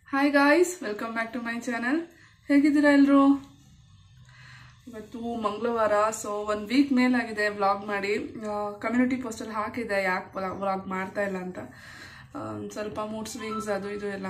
Hi guys welcome back to my channel ಹೇಗಿದ್ದೀರಾ ಎಲ್ಲರೂ ಇವತ್ತು ಮಂಗಳವಾರ ಸೊ ಒಂದು ವೀಕ್ ಮೇಲಾಗಿದೆ ವ್ಲಾಗ್ ಮಾಡಿ ಕಮ್ಯುನಿಟಿ ಪೋಸ್ಟಲ್ಲಿ ಹಾಕಿದೆ ಯಾಕೆ ವ್ಲಾಗ್ ಮಾಡ್ತಾ ಇಲ್ಲ ಅಂತ ಆ, ಒಂದ್ ಸ್ವಲ್ಪ ಮೂಡ್ ಸ್ವಿಂಗ್ಸ್ ಅದು ಇದು ಎಲ್ಲ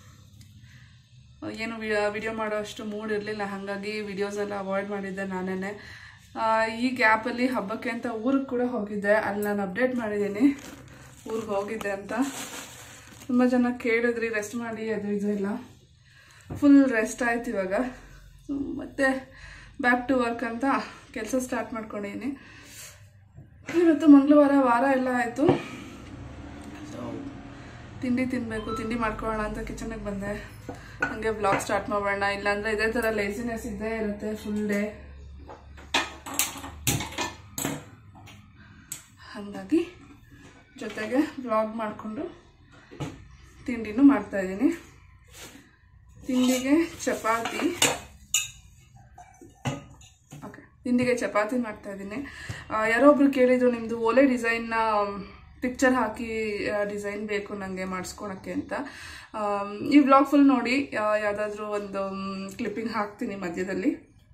ಆ, ಏನು ವಿಡಿಯೋ ಮಾಡೋ ಅಷ್ಟು ಮೂಡ್ ಇರಲಿಲ್ಲ ಹಾಗಾಗಿ ವಿಡಿಯೋಸ್ ಎಲ್ಲ ಅವಾಯ್ಡ್ ಮಾಡಿದ್ದೆ ನಾನೇ ಈ ಗ್ಯಾಪಲ್ಲಿ ಹಬ್ಬಕ್ಕೆ ಅಂತ ಊರಿಗೆ ಕೂಡ ಹೋಗಿದ್ದೆ ಅಲ್ಲಿ ನಾನು ಅಪ್ಡೇಟ್ ಮಾಡಿದ್ದೀನಿ ಊರಿಗೆ ಹೋಗಿದ್ದೆ ಅಂತ ತುಂಬ ಜನ ಕೇಳಿದ್ರಿ ರೆಸ್ಟ್ ಮಾಡಿ ಅದು ಇದು ಎಲ್ಲ ಫುಲ್ ರೆಸ್ಟ್ ಆಯ್ತು ಇವಾಗ So, ಮತ್ತೆ ಬ್ಯಾಕ್ ಟು ವರ್ಕ್ ಅಂತ ಕೆಲಸ ಸ್ಟಾರ್ಟ್ ಮಾಡ್ಕೊಂಡಿದ್ದೀನಿ ಇವತ್ತು ಮಂಗಳವಾರ ವಾರ ಎಲ್ಲ ಆಯಿತು ಸೊ ತಿಂಡಿ ತಿನ್ನಬೇಕು ತಿಂಡಿ ಮಾಡ್ಕೊಳ್ಳೋಣ ಅಂತ ಕಿಚನಿಗೆ ಬಂದೆ ಹಾಗೆ ಬ್ಲಾಗ್ ಸ್ಟಾರ್ಟ್ ಮಾಡೋಣ ಇಲ್ಲಾಂದರೆ ಇದೇ ಥರ ಲೇಸಿನೆಸ್ ಇದ್ದೇ ಇರುತ್ತೆ ಫುಲ್ ಡೇ ಹಾಗಾಗಿ ಜೊತೆಗೆ ಬ್ಲಾಗ್ ಮಾಡಿಕೊಂಡು ತಿಂಡಿನೂ ಮಾಡ್ತಾ ಇದ್ದೀನಿ ತಿಂಡಿಗೆ ಚಪಾತಿ ಓಕೆ ತಿಂಡಿಗೆ ಚಪಾತಿ ಮಾಡ್ತಾ ಇದ್ದೀನಿ ಯಾರೋ ಒಬ್ರು ಕೇಳಿದ್ರು ನಿಮ್ಮದು ಒಲೆ ಡಿಸೈನ್ನ ಪಿಕ್ಚರ್ ಹಾಕಿ ಡಿಸೈನ್ ಬೇಕು ನನಗೆ ಮಾಡಿಸ್ಕೊಳಕ್ಕೆ ಅಂತ ಆಮ್, ಈ ಬ್ಲಾಗ್ ಫುಲ್ ನೋಡಿ ಯಾವುದಾದ್ರೂ ಒಂದು ಕ್ಲಿಪ್ಪಿಂಗ್ ಹಾಕ್ತೀನಿ ಮಧ್ಯದಲ್ಲಿ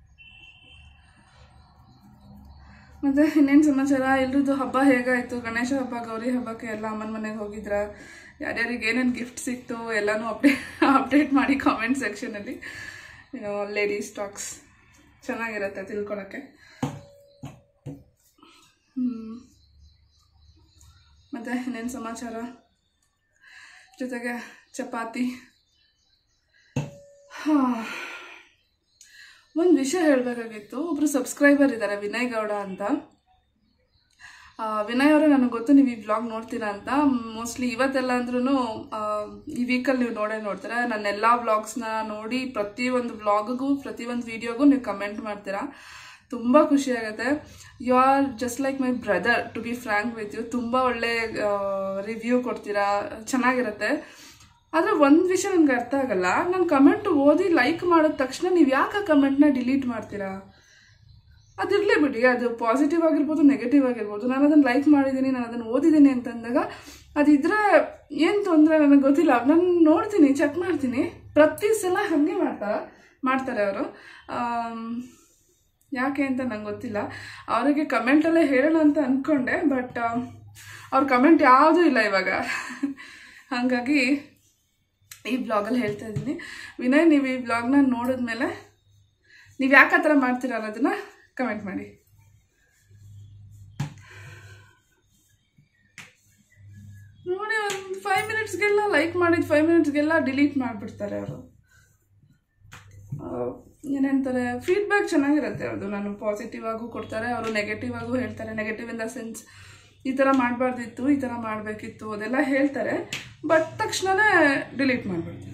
ಮತ್ತೆ ಇನ್ನೇನು ಸಮಾಚಾರ ಎಲ್ರದ್ದು ಹಬ್ಬ ಹೇಗಾಯಿತು ಗಣೇಶ ಹಬ್ಬ ಗೌರಿ ಹಬ್ಬಕ್ಕೆ ಎಲ್ಲ ಅಮ್ಮನ ಮನೆಗೆ ಹೋಗಿದ್ರ ಯಾರ್ಯಾರಿಗೆ ಏನೇನು ಗಿಫ್ಟ್ ಸಿಕ್ತು ಎಲ್ಲನೂ ಅಪ್ಡೇಟ್ ಅಪ್ಡೇಟ್ ಮಾಡಿ ಕಾಮೆಂಟ್ ಸೆಕ್ಷನಲ್ಲಿ ಲೇಡೀಸ್ ಟಾಕ್ಸ್ ಚೆನ್ನಾಗಿರುತ್ತೆ ತಿಳ್ಕೊಳಕ್ಕೆ ಹ್ಮ್. ಮತ್ತೆ ಇನ್ನೇನು ಸಮಾಚಾರ ಜೊತೆಗೆ ಚಪಾತಿ ಹಾ ಒಂದು ವಿಷಯ ಹೇಳಬೇಕಾಗಿತ್ತು ಒಬ್ರು ಸಬ್ಸ್ಕ್ರೈಬರ್ ಇದ್ದಾರೆ ವಿನಯ್ ಗೌಡ ಅಂತ ಆ, ವಿನಯ್ ಅವರೇ ನನಗೆ ಗೊತ್ತು ನೀವು ಈ ಬ್ಲಾಗ್ ನೋಡ್ತೀರಾ ಅಂತ ಮೋಸ್ಟ್ಲಿ ಇವತ್ತೆಲ್ಲ ಅಂದ್ರೂ ಈ ವೀಕಲ್ಲಿ ನೀವು ನೋಡೇ ನೋಡ್ತೀರಾ ನನ್ನ ಎಲ್ಲ ಬ್ಲಾಗ್ಸ್ನ ನೋಡಿ ಪ್ರತಿಯೊಂದು ಬ್ಲಾಗಿಗೂ ಪ್ರತಿಯೊಂದು ವಿಡಿಯೋಗೂ ನೀವು ಕಮೆಂಟ್ ಮಾಡ್ತೀರಾ ತುಂಬ ಖುಷಿ ಆಗುತ್ತೆ you are just like my brother to be frank with you ತುಂಬ ಒಳ್ಳೆ ರಿವ್ಯೂ ಕೊಡ್ತೀರಾ ಚೆನ್ನಾಗಿರುತ್ತೆ ಆದರೆ ಒಂದು ವಿಷಯ ನನಗೆ ಅರ್ಥ ಆಗಲ್ಲ ನಾನು ಕಮೆಂಟ್ ಓದಿ ಲೈಕ್ ಮಾಡಿದ ತಕ್ಷಣ ನೀವು ಯಾಕೆ ಆ ಕಮೆಂಟ್ನ ಡಿಲೀಟ್ ಮಾಡ್ತೀರಾ ಅದಿರಲಿ ಬಿಡಿ ಅದು ಪಾಸಿಟಿವ್ ಆಗಿರ್ಬೋದು ನೆಗೆಟಿವ್ ಆಗಿರ್ಬೋದು ನಾನು ಅದನ್ನು ಲೈಕ್ ಮಾಡಿದ್ದೀನಿ ನಾನು ಅದನ್ನು ಓದಿದ್ದೀನಿ ಅಂತಂದಾಗ ಅದಿದ್ರೆ ಏನು ತೊಂದರೆ ನನಗೆ ಗೊತ್ತಿಲ್ಲ ನಾನು ನೋಡ್ತೀನಿ ಚೆಕ್ ಮಾಡ್ತೀನಿ ಪ್ರತಿ ಸಲ ಹಾಗೆ ಮಾಡ್ತಾರೆ ಮಾಡ್ತಾರೆ ಅವರು ಯಾಕೆ ಅಂತ ನಂಗೆ ಗೊತ್ತಿಲ್ಲ ಅವರಿಗೆ ಕಮೆಂಟಲ್ಲೇ ಹೇಳೋಣ ಅಂತ ಅಂದ್ಕೊಂಡೆ ಬಟ್ ಅವ್ರ ಕಮೆಂಟ್ ಯಾವುದೂ ಇಲ್ಲ ಇವಾಗ ಹಾಗಾಗಿ ಈ ಬ್ಲಾಗಲ್ಲಿ ಹೇಳ್ತಾ ಇದ್ದೀನಿ ವಿನಯ್ ನೀವು ಈ ಬ್ಲಾಗ್ನ ನೋಡಿದ್ಮೇಲೆ ನೀವು ಯಾಕೆ ಆ ಥರ ಮಾಡ್ತೀರಾ ಅನ್ನೋದನ್ನ ಕಮೆಂಟ್ ಮಾಡಿ ನೋಡಿ ಒಂದು ಫೈವ್ ಮಿನಿಟ್ಸ್ಗೆಲ್ಲ ಲೈಕ್ ಮಾಡಿದ ಫೈವ್ ಮಿನಿಟ್ಸ್ಗೆಲ್ಲ ಡಿಲೀಟ್ ಮಾಡಿಬಿಡ್ತಾರೆ ಅವರು ಏನಂತಾರೆ ಫೀಡ್ಬ್ಯಾಕ್ ಚೆನ್ನಾಗಿರುತ್ತೆ ಅವ್ರದ್ದು ನಾನು ಪಾಸಿಟಿವ್ ಆಗೂ ಕೊಡ್ತಾರೆ ಅವರು ನೆಗೆಟಿವ್ ಆಗೂ ಹೇಳ್ತಾರೆ ನೆಗೆಟಿವ್ ಇನ್ ದ ಸೆನ್ಸ್ ಈ ಥರ ಮಾಡಬಾರ್ದಿತ್ತು ಈ ಥರ ಮಾಡಬೇಕಿತ್ತು ಅದೆಲ್ಲ ಹೇಳ್ತಾರೆ ಬಟ್ ತಕ್ಷಣವೇ ಡಿಲೀಟ್ ಮಾಡಿಬಿಡ್ತಾರೆ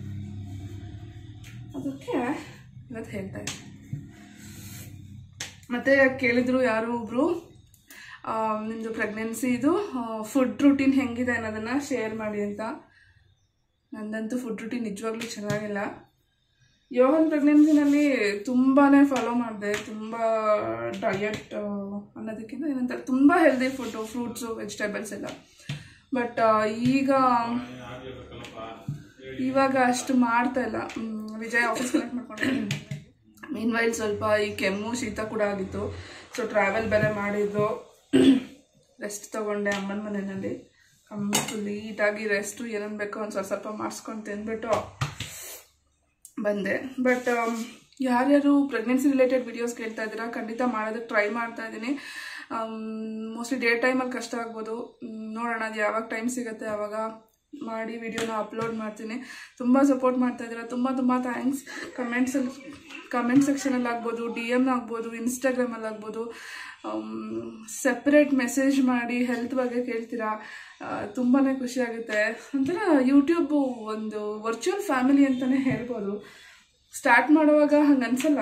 ಅದಕ್ಕೆ ಇವತ್ತು ಹೇಳ್ತಾ ಇದ್ದೀನಿ ಮತ್ತೆ ಕೇಳಿದ್ರು ಯಾರೋ ಒಬ್ರು ಆ, ನಿಮ್ದು ಪ್ರೆಗ್ನೆನ್ಸಿದು ಫುಡ್ ರೂಟೀನ್ ಹೆಂಗಿದೆ ಅನ್ನೋದನ್ನ ಶೇರ್ ಮಾಡಿ ಅಂತ ನಂದಂತೂ ಫುಡ್ ರೂಟೀನ್ ನಿಜವಾಗ್ಲೂ ಚೆನ್ನಾಗಿಲ್ಲ ಯೋಗನ್ ಪ್ರೆಗ್ನೆನ್ಸಿನಲ್ಲಿ ತುಂಬಾ ಫಾಲೋ ಮಾಡಿದೆ ತುಂಬ ಡಯಟ್ ಅನ್ನೋದಕ್ಕಿಂತ ಏನಂತಾರೆ ತುಂಬ ಹೆಲ್ದಿ ಫುಡ್ಡು ಫ್ರೂಟ್ಸು ವೆಜಿಟೇಬಲ್ಸ್ ಎಲ್ಲ ಬಟ್ ಈಗ ಇವಾಗ ಅಷ್ಟು ಮಾಡ್ತಾ ಇಲ್ಲ ಮ್, ವಿಜಯ್ ಆಫೀಸ್ ಕನೆಕ್ಟ್ ಮಾಡ್ಕೊಂಡು ಮೀನ್ ವೈಲ್ ಸ್ವಲ್ಪ ಈ ಕೆಮ್ಮು ಶೀತ ಕೂಡ ಆಗಿತ್ತು ಸೊ ಟ್ರಾವೆಲ್ ಬೇರೆ ಮಾಡಿದ್ದು ರೆಸ್ಟ್ ತಗೊಂಡೆ ಅಮ್ಮನ ಮನೆಯಲ್ಲಿ ಕಂಪ್ಲೀಟಾಗಿ ರೆಸ್ಟು ಏನೇನು ಬೇಕೋ ಒಂದು ಸ್ವಲ್ಪ ಸ್ವಲ್ಪ ಮಾಡಿಸ್ಕೊಂಡು ತಿಂದ್ಬಿಟ್ಟು ಬಂದೆ ಬಟ್ ಯಾರ್ಯಾರು ಪ್ರೆಗ್ನೆನ್ಸಿ ರಿಲೇಟೆಡ್ ವಿಡಿಯೋಸ್ ಕೇಳ್ತಾ ಇದ್ದೀರಾ ಖಂಡಿತ ಮಾಡೋದಕ್ಕೆ ಟ್ರೈ ಮಾಡ್ತಾ ಇದ್ದೀನಿ ಮೋಸ್ಟ್ಲಿ ಡೇ ಟೈಮಲ್ಲಿ ಕಷ್ಟ ಆಗ್ಬೋದು ಮ್, ನೋಡೋಣ ಅದು ಯಾವಾಗ ಟೈಮ್ ಸಿಗುತ್ತೆ ಆವಾಗ ಮಾಡಿ ವಿಡಿಯೋನ ಅಪ್ಲೋಡ್ ಮಾಡ್ತೀನಿ ತುಂಬ ಸಪೋರ್ಟ್ ಮಾಡ್ತಾ ಇದ್ದೀರಾ ತುಂಬ ತುಂಬ ಥ್ಯಾಂಕ್ಸ್ ಕಮೆಂಟ್ಸಲ್ಲಿ ಕಮೆಂಟ್ ಸೆಕ್ಷನಲ್ಲಿ ಆಗ್ಬೋದು ಡಿ ಎಮ್ ಆಗ್ಬೋದು ಇನ್ಸ್ಟಾಗ್ರಾಮಲ್ಲಿ ಆಗ್ಬೋದು ಸೆಪ್ರೇಟ್ ಮೆಸೇಜ್ ಮಾಡಿ ಹೆಲ್ತ್ ಬಗ್ಗೆ ಕೇಳ್ತೀರಾ ತುಂಬಾ ಖುಷಿ ಆಗುತ್ತೆ ಒಂಥರ ಯೂಟ್ಯೂಬು ಒಂದು ವರ್ಚುವಲ್ ಫ್ಯಾಮಿಲಿ ಅಂತಲೇ ಹೇಳ್ಬೋದು ಸ್ಟಾರ್ಟ್ ಮಾಡುವಾಗ ಹಂಗೆ ಅನ್ಸಲ್ಲ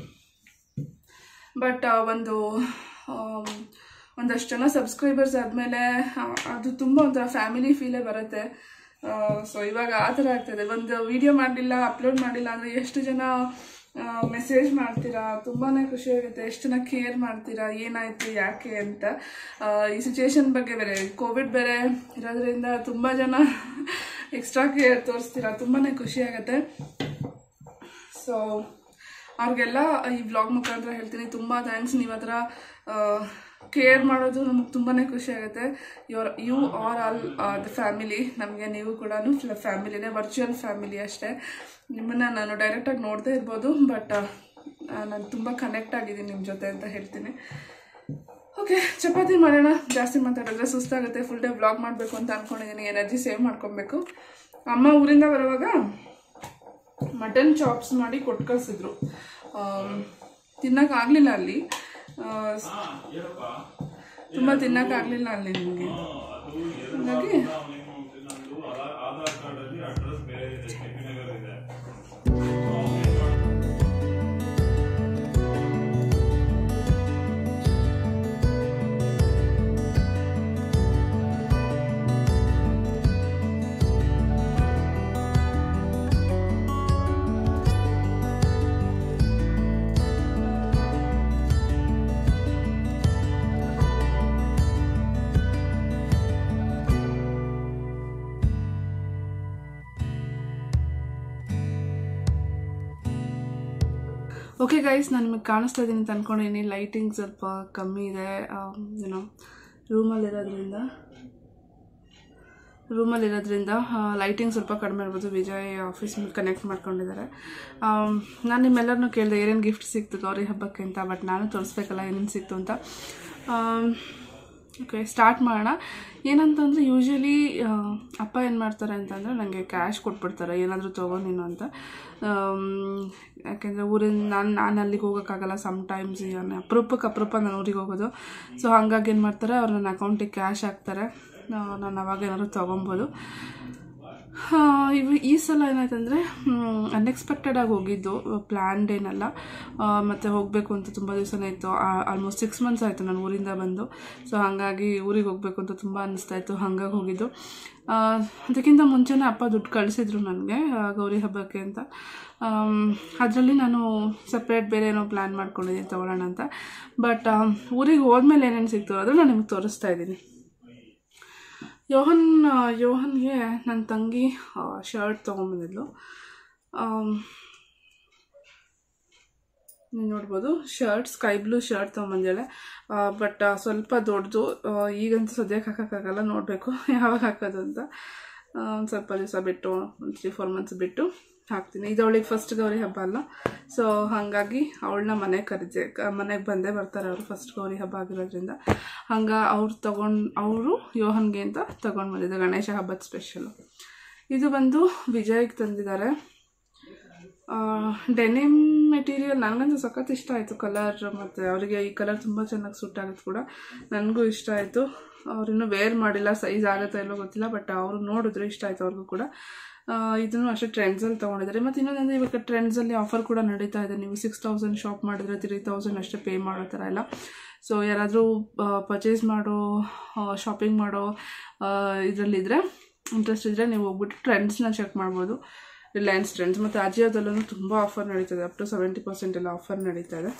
ಬಟ್ ಒಂದು ಆಮ್, ಒಂದಷ್ಟು ಜನ ಸಬ್ಸ್ಕ್ರೈಬರ್ಸ್ ಆದಮೇಲೆ ಅದು ತುಂಬ ಒಂಥರ ಫ್ಯಾಮಿಲಿ ಫೀಲೇ ಬರುತ್ತೆ ಸೊ ಇವಾಗ ಆ ಥರ ಆಗ್ತದೆ ಒಂದು ವಿಡಿಯೋ ಮಾಡಲಿಲ್ಲ ಅಪ್ಲೋಡ್ ಮಾಡಿಲ್ಲ ಅಂದರೆ ಎಷ್ಟು ಜನ ಮೆಸೇಜ್ ಮಾಡ್ತೀರಾ ತುಂಬಾ ಖುಷಿ ಆಗುತ್ತೆ ಎಷ್ಟು ಜನ ಕೇರ್ ಮಾಡ್ತೀರಾ ಏನಾಯಿತು ಯಾಕೆ ಅಂತ ಆ, ಈ ಸಿಚುವೇಶನ್ ಬಗ್ಗೆ ಬೇರೆ ಕೋವಿಡ್ ಬೇರೆ ಇರೋದ್ರಿಂದ ತುಂಬ ಜನ ಎಕ್ಸ್ಟ್ರಾ ಕೇರ್ ತೋರಿಸ್ತೀರಾ ತುಂಬಾ ಖುಷಿ ಆಗುತ್ತೆ ಸೊ ಅವ್ರಿಗೆಲ್ಲ ಈ ವ್ಲಾಗ್ ಮುಖಾಂತರ ಹೇಳ್ತೀನಿ ತುಂಬ ಥ್ಯಾಂಕ್ಸ್ ನೀವು ಅದರ ಕೇರ್ ಮಾಡೋದು ನಮಗೆ ತುಂಬಾ ಖುಷಿ ಆಗುತ್ತೆ your you are all the family ನಮಗೆ ನೀವು ಕೂಡ ಫ್ಯಾಮಿಲಿನೇ ವರ್ಚುವಲ್ ಫ್ಯಾಮಿಲಿ ಅಷ್ಟೇ ನಿಮ್ಮನ್ನು ನಾನು ಡೈರೆಕ್ಟಾಗಿ ನೋಡದೇ ಇರ್ಬೋದು ಬಟ್ ನಾನು ತುಂಬ ಕನೆಕ್ಟ್ ಆಗಿದ್ದೀನಿ ನಿಮ್ಮ ಜೊತೆ ಅಂತ ಹೇಳ್ತೀನಿ ಓಕೆ ಚಪಾತಿ ಮಾಡೋಣ ಜಾಸ್ತಿ ಮಾತಾಡಿದ್ರೆ ಸುಸ್ತಾಗುತ್ತೆ ಫುಲ್ ಡೇ ವ್ಲಾಗ್ ಮಾಡಬೇಕು ಅಂತ ಅಂದ್ಕೊಂಡಿದ್ದೀನಿ ಎನರ್ಜಿ ಸೇವ್ ಮಾಡ್ಕೊಬೇಕು ಅಮ್ಮ ಊರಿಂದ ಬರುವಾಗ ಮಟನ್ ಚಾಪ್ಸ್ ಮಾಡಿ ಕೊಟ್ಟು ಕಳಿಸಿದ್ರು ತಿನ್ನೋಕ್ಕಾಗಲಿಲ್ಲ ಅಲ್ಲಿ ಆ, ತುಂಬ ತಿನ್ನೋಕ್ಕಾಗಲಿಲ್ಲ ಅಲ್ಲಿ ನಿಮಗೆ ಹಾಗಾಗಿ ನಂದು ಆಧಾರ್ ಕಾರ್ಡ್ ಅಲ್ಲಿ ಅಡ್ರೆಸ್ ಬೇರೆ ಇದೆ ಕೆಪಿ ನಗರ್ ಇದೆ ಓಕೆ ಗೈಸ್ ನಾನು ನಿಮಗೆ ಕಾಣಿಸ್ತಾ ಇದ್ದೀನಿ ಅಂತ ಅಂದ್ಕೊಂಡಿದ್ದೀನಿ ಲೈಟಿಂಗ್ ಸ್ವಲ್ಪ ಕಮ್ಮಿ ಇದೆ ಏನೋ ರೂಮಲ್ಲಿರೋದ್ರಿಂದ ರೂಮಲ್ಲಿರೋದ್ರಿಂದ ಲೈಟಿಂಗ್ ಸ್ವಲ್ಪ ಕಡಿಮೆ ಇರ್ಬೋದು ವಿಜಯ್ ಆಫೀಸ್ ಮೇಲೆ ಕನೆಕ್ಟ್ ಮಾಡ್ಕೊಂಡಿದ್ದಾರೆ ಆಮ್, ನಾನು ನಿಮ್ಮೆಲ್ಲರನ್ನೂ ಕೇಳಿದೆ ಏನೇನು ಗಿಫ್ಟ್ ಸಿಕ್ತು ಗೌರಿ ಹಬ್ಬಕ್ಕೆ ಅಂತ ಬಟ್ ನಾನು ತೋರಿಸ್ಬೇಕಲ್ಲ ಏನೇನು ಸಿಕ್ತು ಅಂತ ಓಕೆ ಸ್ಟಾರ್ಟ್ ಮಾಡೋಣ ಏನಂತಂದರೆ ಯೂಶ್ವಲಿ ಅಪ್ಪ ಏನು ಮಾಡ್ತಾರೆ ಅಂತಂದರೆ ನನಗೆ ಕ್ಯಾಶ್ ಕೊಟ್ಬಿಡ್ತಾರೆ ಏನಾದರೂ ತೊಗೋ ನೀನು ಅಂತ ಆಮ್, ಯಾಕೆಂದರೆ ಊರಿಂದ ನಾನು ನಾನು ಅಲ್ಲಿಗೆ ಹೋಗೋಕ್ಕಾಗಲ್ಲ ಸಮ್ ಟೈಮ್ಸ್ ಅಪರೂಪಕ್ಕೆ ಅಪರೂಪ ನಾನು ಊರಿಗೆ ಹೋಗೋದು ಸೊ ಹಾಗಾಗಿ ಏನು ಮಾಡ್ತಾರೆ ಅವ್ರು ನನ್ನ ಅಕೌಂಟಿಗೆ ಕ್ಯಾಶ್ ಹಾಕ್ತಾರೆ ನಾನು ಅವಾಗ ಏನಾದ್ರು ತೊಗೊಬೋದು ಆ, ಇವು ಈ ಸಲ ಏನಾಯ್ತಂದರೆ ಅನ್ಎಕ್ಸ್ಪೆಕ್ಟೆಡ್ ಆಗಿ ಹೋಗಿದ್ದು ಪ್ಲ್ಯಾನ್ಡ್ ಏನಲ್ಲ ಆ, ಮತ್ತೆ ಹೋಗಬೇಕು ಅಂತ ತುಂಬ ದಿವಸನೇ ಇತ್ತು ಆಲ್ಮೋಸ್ಟ್ ಸಿಕ್ಸ್ ಮಂತ್ಸ್ ಆಯಿತು ನಾನು ಊರಿಂದ ಬಂದು ಸೊ ಹಾಗಾಗಿ ಊರಿಗೆ ಹೋಗಬೇಕು ಅಂತ ತುಂಬ ಅನ್ನಿಸ್ತಾ ಇತ್ತು ಹಾಗಾಗಿ ಹೋಗಿದ್ದು ಆ, ಅದಕ್ಕಿಂತ ಮುಂಚೆನೇ ಅಪ್ಪ ದುಡ್ಡು ಕಳಿಸಿದ್ರು ನನಗೆ ಗೌರಿ ಹಬ್ಬಕ್ಕೆ ಅಂತ ಅದರಲ್ಲಿ ನಾನು ಸಪ್ರೇಟ್ ಬೇರೆ ಏನೋ ಪ್ಲ್ಯಾನ್ ಮಾಡ್ಕೊಂಡಿದ್ದೀನಿ ತೊಗೊಳ್ಳೋಣ ಅಂತ ಬಟ್ ಊರಿಗೆ ಹೋದ್ಮೇಲೆ ಏನೇನು ಸಿಕ್ತು ಅದು ನಾನು ನಿಮ್ಗೆ ತೋರಿಸ್ತಾ ಇದ್ದೀನಿ ಯೋಹನ್ ಯೋಹನ್ಗೆ ನನ್ನ ತಂಗಿ ಶರ್ಟ್ ತೊಗೊಂಬಂದಿದ್ಲು ನೀವು ನೋಡ್ಬೋದು ಶರ್ಟ್ ಸ್ಕೈ ಬ್ಲೂ ಶರ್ಟ್ ತೊಗೊಂಬಂದಿದ್ದಾಳೆ ಬಟ್ ಸ್ವಲ್ಪ ದೊಡ್ಡದು ಈಗಂತೂ ಸದ್ಯಕ್ಕೆ ಹಾಕೋಕ್ಕಾಗಲ್ಲ ನೋಡಬೇಕು ಯಾವಾಗ ಹಾಕೋದು ಅಂತ ಒಂದು ಸ್ವಲ್ಪ ದಿವಸ ಬಿಟ್ಟು ಒಂದು ತ್ರೀ ಫೋರ್ ಮಂತ್ಸ್ ಬಿಟ್ಟು ಹಾಕ್ತೀನಿ ಇದು ಅವಳಿಗೆ ಫಸ್ಟ್ ಗೌರಿ ಹಬ್ಬ ಅಲ್ಲ ಸೊ ಹಾಗಾಗಿ ಅವಳನ್ನ ಮನೆಗೆ ಕರಿದೆ ಮನೆಗೆ ಬಂದೇ ಬರ್ತಾರೆ ಅವರು ಫಸ್ಟ್ ಗೌರಿ ಹಬ್ಬ ಆಗಿರೋದ್ರಿಂದ ಹಂಗೆ ಅವ್ರು ತಗೊಂಡು ಅವರು ಯೋಹನ್ಗೆ ಅಂತ ತಗೊಂಡು ಬಂದಿದ್ದೆ ಗಣೇಶ ಹಬ್ಬದ ಸ್ಪೆಷಲು ಇದು ಬಂದು ವಿಜಯ್ಗೆ ತಂದಿದ್ದಾರೆ ಡೆನಿಮ್ ಮೆಟೀರಿಯಲ್ ನನಗಂತೂ ಸಖತ್ ಇಷ್ಟ ಆಯಿತು ಕಲರ್ ಮತ್ತು ಅವರಿಗೆ ಈ ಕಲರ್ ತುಂಬ ಚೆನ್ನಾಗಿ ಸೂಟ್ ಆಗುತ್ತೆ ಕೂಡ ನನಗೂ ಇಷ್ಟ ಆಯಿತು ಅವ್ರಿನ್ನೂ ವೇರ್ ಮಾಡಿಲ್ಲ ಸೈಜ್ ಆಗುತ್ತೋ ಇಲ್ಲೋ ಗೊತ್ತಿಲ್ಲ ಬಟ್ ಅವರು ನೋಡಿದ್ರು ಇಷ್ಟ ಆಯಿತು ಅವ್ರಿಗೂ ಕೂಡ ಆ, ಇದನ್ನು ಅಷ್ಟೇ ಟ್ರೆಂಡ್ಸಲ್ಲಿ ತೊಗೊಂಡಿದ್ದಾರೆ ಮತ್ತು ಇನ್ನೊಂದಂದರೆ ಇವಾಗ ಟ್ರೆಂಡ್ಸಲ್ಲಿ ಆಫರ್ ಕೂಡ ನಡೀತಾ ಇದೆ ನೀವು ಸಿಕ್ಸ್ ತೌಸಂಡ್ ಶಾಪ್ ಮಾಡಿದ್ರೆ ತ್ರೀ ತೌಸಂಡ್ ಅಷ್ಟೇ ಪೇ ಮಾಡೋ ಥರ ಎಲ್ಲ ಸೊ ಯಾರಾದರೂ ಪರ್ಚೇಸ್ ಮಾಡೋ ಶಾಪಿಂಗ್ ಮಾಡೋ ಇದರಲ್ಲಿದ್ದರೆ ಇಂಟ್ರೆಸ್ಟ್ ಇದ್ದರೆ ನೀವು ಹೋಗ್ಬಿಟ್ಟು ಟ್ರೆಂಡ್ಸ್ನ ಚೆಕ್ ಮಾಡ್ಬೋದು ರಿಲಯನ್ಸ್ ಟ್ರೆಂಡ್ಸ್ ಮತ್ತು ಅಜಿಯೋದಲ್ಲೂ ತುಂಬ ಆಫರ್ ನಡೀತದೆ ಅಪ್ ಟು ಸೆವೆಂಟಿ ಪರ್ಸೆಂಟ್ ಎಲ್ಲ ಆಫರ್ ನಡೀತಾ ಇದೆ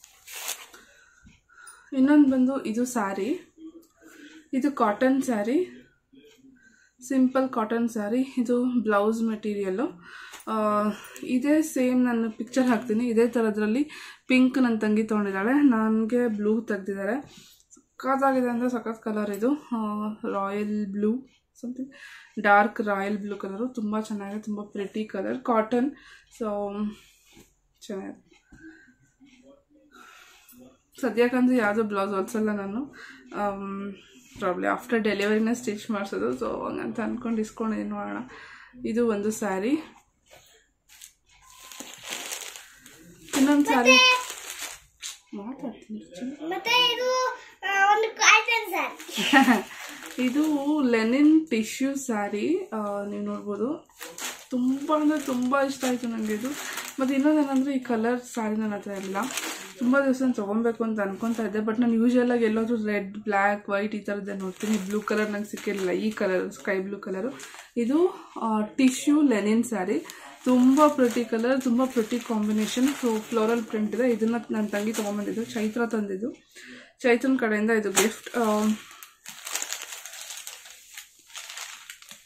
ಇನ್ನೊಂದು ಬಂದು ಇದು ಸ್ಯಾರಿ ಇದು cotton sari simple cotton sari ಇದು ಬ್ಲೌಸ್ ಮೆಟೀರಿಯಲ್ಲು ಇದೇ ಸೇಮ್ ನಾನು ಪಿಕ್ಚರ್ ಹಾಕ್ತೀನಿ ಇದೇ ಥರದ್ರಲ್ಲಿ ಪಿಂಕ್ ನನ್ನ ತಂಗಿ ತೊಗೊಂಡಿದ್ದಾಳೆ ನನಗೆ ಬ್ಲೂ ತೆಗ್ದಿದ್ದಾರೆ ಸಖತ್ತಾಗಿದೆ ಅಂದರೆ ಸಖತ್ ಕಲರ್ ಇದು royal blue something dark royal blue colour ತುಂಬ ಚೆನ್ನಾಗಿದೆ ತುಂಬ ಪ್ರಿಟಿ ಕಲರ್ ಕಾಟನ್ ಸೊ ಚೆನ್ನಾಗಿದೆ ಸದ್ಯಕ್ಕಂತೂ ಯಾವುದೋ ಬ್ಲೌಸ್ ಹೊಲ್ಸಲ್ಲ ನಾನು ಪ್ರಾಬ್ಲಿ ಆಫ್ಟರ್ ಡೆಲಿವರಿನೇ ಸ್ಟಿಚ್ ಮಾಡಿಸೋದು ಸೊ ಹಂಗಂತ ಅಂದ್ಕೊಂಡು ಇಸ್ಕೊಂಡಿದ್ದೀನಿ ನೋಡೋಣ ಇದು ಒಂದು ಸ್ಯಾರಿ ಇನ್ನೊಂದು ಸ್ಯಾರಿ ಮಾತಾಡ್ತೀನಿ ರುಚಿ. ಮತ್ತೆ ಇದು ಆ, ಒಂದು ಕಾಟನ್ ಸರ್ ಇದು ಲೆನಿನ್ ಟಿಶ್ಯೂ ಸ್ಯಾರಿ ನೀವು ನೋಡ್ಬೋದು ತುಂಬ ಅಂದರೆ ತುಂಬ ಇಷ್ಟ ಆಯಿತು ನನಗೆ ಇದು ಮತ್ತು ಇನ್ನೊಂದೇನೆಂದರೆ ಈ ಕಲರ್ ಸ್ಯಾರಿ ನನ್ನ ಹತ್ರ ಇಲ್ಲ ತುಂಬ ದಿವಸ ತೊಗೊಬೇಕು ಅಂತ ಅನ್ಕೊತಾ ಇದ್ದೆ ಬಟ್ ನಾನು ಯೂಶ್ವಲಾಗಿ ಎಲ್ಲಾದರೂ ರೆಡ್ ಬ್ಲ್ಯಾಕ್ ವೈಟ್ ಈ ಥರದ್ದೇ ನೋಡ್ತೀನಿ ಬ್ಲೂ ಕಲರ್ ನಂಗೆ ಸಿಕ್ಕಿರಲಿಲ್ಲ ಈ ಕಲರ್ ಸ್ಕೈ ಬ್ಲೂ ಕಲರು ಇದು ಟಿಶ್ಯೂ ಲೆನಿನ್ ಸ್ಯಾರಿ ತುಂಬ ಪ್ರತಿ ಕಲರ್ ತುಂಬ ಪ್ರತಿ ಕಾಂಬಿನೇಷನ್ ಫ್ಲೋರಲ್ ಪ್ರಿಂಟ್ ಇದೆ ಇದನ್ನ ನನ್ನ ತಂಗಿ ತೊಗೊಂಬಂದಿದ್ದು ಚೈತ್ರ ತಂದಿದ್ದು ಚೈತ್ರನ ಕಡೆಯಿಂದ ಇದು ಗಿಫ್ಟ್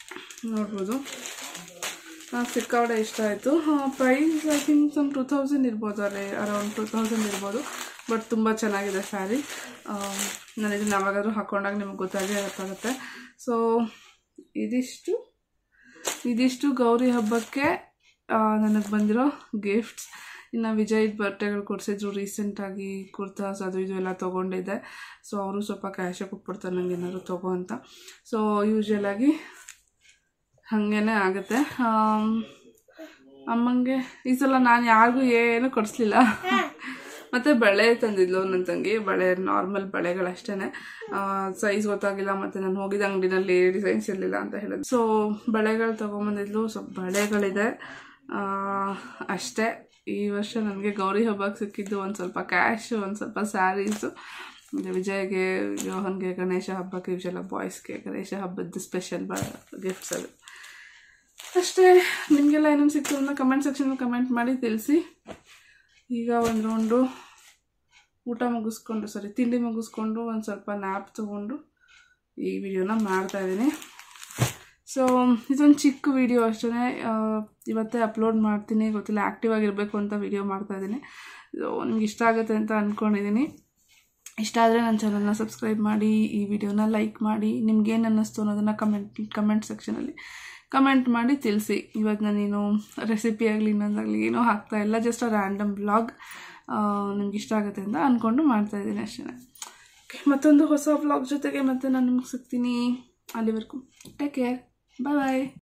ನೋಡ್ಬೋದು ನಂಗೆ ಸಿಕ್ಕಾಪಟ್ಟೆ ಇಷ್ಟ ಆಯಿತು price I think some two thousand ಇರ್ಬೋದು ಅಲ್ಲೇ ಅರೌಂಡ್ ಟೂ ತೌಸಂಡ್ ಇರ್ಬೋದು ಬಟ್ ತುಂಬ ಚೆನ್ನಾಗಿದೆ ಸ್ಯಾರಿ ನಾನು ಇದನ್ನು ಯಾವಾಗಾದ್ರೂ ಹಾಕೊಂಡಾಗ ನಿಮ್ಗೆ ಗೊತ್ತಾಗೇ ಗೊತ್ತಾಗುತ್ತೆ ಸೊ ಇದಿಷ್ಟು ಇದಿಷ್ಟು ಗೌರಿ ಹಬ್ಬಕ್ಕೆ ನನಗೆ ಬಂದಿರೋ ಗಿಫ್ಟ್ಸ್ ಇನ್ನು ವಿಜಯ್ ಬರ್ಡೇಗಳು ಕೊಡಿಸಿದ್ರು ರೀಸೆಂಟಾಗಿ ಕುರ್ತಾಸ್ ಅದು ಇದು ಎಲ್ಲ ತೊಗೊಂಡಿದ್ದೆ ಸೊ ಅವರು ಸ್ವಲ್ಪ ಕ್ಯಾಶೇ ಕೊಟ್ಬಿಡ್ತಾರೆ ನನಗೆ ಏನಾದ್ರು ತಗೋ ಅಂತ ಸೊ ಯೂಶ್ವಲಾಗಿ ಹಾಗೇನೆ ಆಗುತ್ತೆ ಆಮ್, ಅಮ್ಮಂಗೆ ಈ ಸಲ ನಾನು ಯಾರಿಗೂ ಏನು ಕೊಡಿಸ್ಲಿಲ್ಲ ಮತ್ತು ಬಳೆ ತಂದಿದ್ಲು ನನ್ನ ತಂಗಿ ಬಳೆ ನಾರ್ಮಲ್ ಬಳೆಗಳಷ್ಟೇ ಸೈಜ್ ಗೊತ್ತಾಗಿಲ್ಲ ಮತ್ತು ನಾನು ಹೋಗಿದ್ದ ಅಂಗಡಿನಲ್ಲಿ ಡಿಸೈನ್ಸ್ ಇರಲಿಲ್ಲ ಅಂತ ಹೇಳಿದ್ರು ಸೊ ಬಳೆಗಳು ತೊಗೊಂಬಂದಿದ್ಲು ಸೊ ಬಳೆಗಳಿದೆ ಆ, ಅಷ್ಟೇ ಈ ವರ್ಷ ನನಗೆ ಗೌರಿ ಹಬ್ಬಕ್ಕೆ ಸಿಕ್ಕಿದ್ದು ಒಂದು ಸ್ವಲ್ಪ ಕ್ಯಾಶ್ ಒಂದು ಸ್ವಲ್ಪ ಸ್ಯಾರೀಸು ವಿಜಯ್ಗೆ ಯೋಹನ್ಗೆ ಗಣೇಶ ಹಬ್ಬಕ್ಕೆ ಯೂಶಲ್ಲ ಬಾಯ್ಸ್ಗೆ ಗಣೇಶ ಹಬ್ಬದ ಸ್ಪೆಷಲ್ ಬ ಗಿಫ್ಟ್ಸ್ ಅದು ಅಷ್ಟೇ ನಿಮಗೆಲ್ಲ ಏನೇನು ಸಿಕ್ತು ಅಂತ ಕಮೆಂಟ್ ಸೆಕ್ಷನಲ್ಲಿ ಕಮೆಂಟ್ ಮಾಡಿ ತಿಳಿಸಿ ಈಗ ಒಂದು ರೌಂಡು ಊಟ ಮುಗಿಸ್ಕೊಂಡು ಸಾರಿ ತಿಂಡಿ ಮುಗಿಸ್ಕೊಂಡು ಒಂದು ಸ್ವಲ್ಪ ನ್ಯಾಪ್ ತೊಗೊಂಡು ಈ ವಿಡಿಯೋನ ಮಾಡ್ತಾಯಿದ್ದೀನಿ ಸೊ ಇದೊಂದು ಚಿಕ್ಕ ವಿಡಿಯೋ ಅಷ್ಟೇ ಇವತ್ತೇ ಅಪ್ಲೋಡ್ ಮಾಡ್ತೀನಿ ಗೊತ್ತಿಲ್ಲ ಆ್ಯಕ್ಟಿವ್ ಆಗಿರಬೇಕು ಅಂತ ವಿಡಿಯೋ ಮಾಡ್ತಾಯಿದ್ದೀನಿ ಸೊ ನಿಮ್ಗೆ ಇಷ್ಟ ಆಗುತ್ತೆ ಅಂತ ಅಂದ್ಕೊಂಡಿದ್ದೀನಿ ಇಷ್ಟ ಆದರೆ ನನ್ನ ಚಾನಲ್ನ ಸಬ್ಸ್ಕ್ರೈಬ್ ಮಾಡಿ ಈ ವಿಡಿಯೋನ ಲೈಕ್ ಮಾಡಿ ನಿಮ್ಗೇನು ಅನ್ನಿಸ್ತು ಅನ್ನೋದನ್ನು ಕಮೆಂಟ್ ಕಮೆಂಟ್ ಸೆಕ್ಷನಲ್ಲಿ ಕಮೆಂಟ್ ಮಾಡಿ ತಿಳಿಸಿ ಇವತ್ತು ನಾನೇನು ರೆಸಿಪಿ ಆಗಲಿ ಇನ್ನೊಂದಾಗಲಿ ಏನೂ ಹಾಕ್ತಾ ಇಲ್ಲ ಜಸ್ಟ್ ರ್ಯಾಂಡಮ್ ಬ್ಲಾಗ್ ನಿಮ್ಗೆ ಇಷ್ಟ ಆಗುತ್ತೆ ಅಂತ ಅಂದ್ಕೊಂಡು ಮಾಡ್ತಾಯಿದ್ದೀನಿ ಅಷ್ಟೇ ಓಕೆ ಮತ್ತೊಂದು ಹೊಸ ಬ್ಲಾಗ್ ಜೊತೆಗೆ ಮತ್ತೆ ನಾನು ನಿಮ್ಗೆ ಸಿಗ್ತೀನಿ ಅಲ್ಲಿವರೆಗೂ ಟೇಕ್ ಕೇರ್ ಬಾಯ್ ಬಾಯ್